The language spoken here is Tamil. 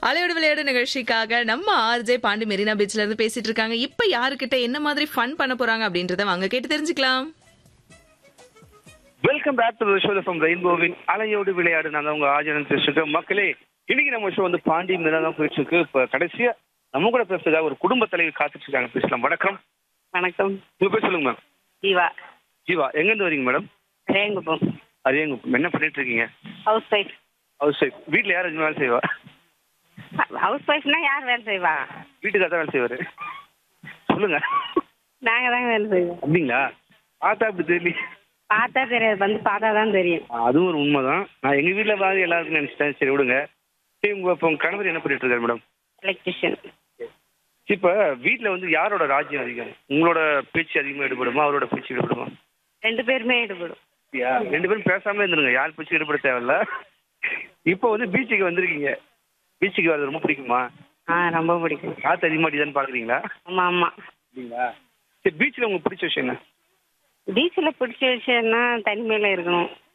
அலையோடு விளையாடு நிகழ்ச்சிக்காக நம்ம ஆர்ஜே பாண்டி மெரினா பீச்ல இருந்து பேசிட்டு இருக்காங்க இப்ப யாருக்கிட்ட என்ன மாதிரி ஃபன் பண்ண போறாங்க அப்படின்றத வாங்க கேட்டு தெரிஞ்சுக்கலாம் welcome back to show from ரெயின்போவின் அலையோடு விளையாடு நான் தான் உங்க ஆஜனன் பேசிருக்கேன் மக்களே இன்னைக்கு நம்ம ஷோ வந்து பாண்டி மீனா தான் போயிட்டு இருக்கு இப்ப கடைசியா நம்ம கூட பேசுறதுக்காக ஒரு குடும்ப தலைவி காத்துட்டு இருக்காங்க பேசலாம் வணக்கம் வணக்கம் உங்க பேர் சொல்லுங்க மேம் ஜீவா ஜீவா எங்க இருந்து வரீங்க மேடம் ரேங்குப்பம் அரியங்க என்ன பண்ணிட்டு இருக்கீங்க ஹவுஸ் ஒய்ஃப் ஹவுஸ் ஒய்ஃப் வீட்டுல யார் வேலை செய்வா ஹவுஸ் ஒய்ஃப்னா யார் வேலை செய்வா வீட்டுக்கார தான் வேலை செய்வாரு சொல்லுங்க நாங்க தாங்க வேலை செய்வோம் அப்படிங்களா பார்த்தா அப்படி தெரியல பார்த்தா தெரியாது வந்து பார்த்தா தான் தெரியும் அதுவும் ஒரு உண்மைதான் நான் எங்க வீட்டுல பாதி எல்லாருக்கும் நினைச்சிட்டேன் சரி விடுங்க சரி உங்க இப்போ உங்க கணவர் என்ன பண்ணிட்டு இருக்காரு மேடம் எலக்ட்ரிஷியன் இப்ப வீட்ல வந்து யாரோட ராஜ்யம் அதிகம் உங்களோட பேச்சு அதிகமா ஈடுபடுமா அவரோட பேச்சு ஈடுபடுமா ரெண்டு பேருமே ஈடுபடும் யா, ரெண்டு பேரும் பேசாம இருந்துருங்க யார் பேச்சு ஈடுபட தேவையில்ல இப்போ வந்து பீச்சுக்கு வந்திருக்கீங்க பீச்சுக்கு வர்றது ரொம்ப பிடிக்குமா ஆ ரொம்ப பிடிக்கும் காத்து அதிகமா அடிக்குதான்னு பாக்குறீங்களா ஆமா ஆமா அப்படிங்களா சரி பீச்சில் உங்களுக்கு பிடிச்ச விஷயம் என்ன பீச்சில் பிடிச்ச விஷயம்னா தனிமையில இருக்கணும்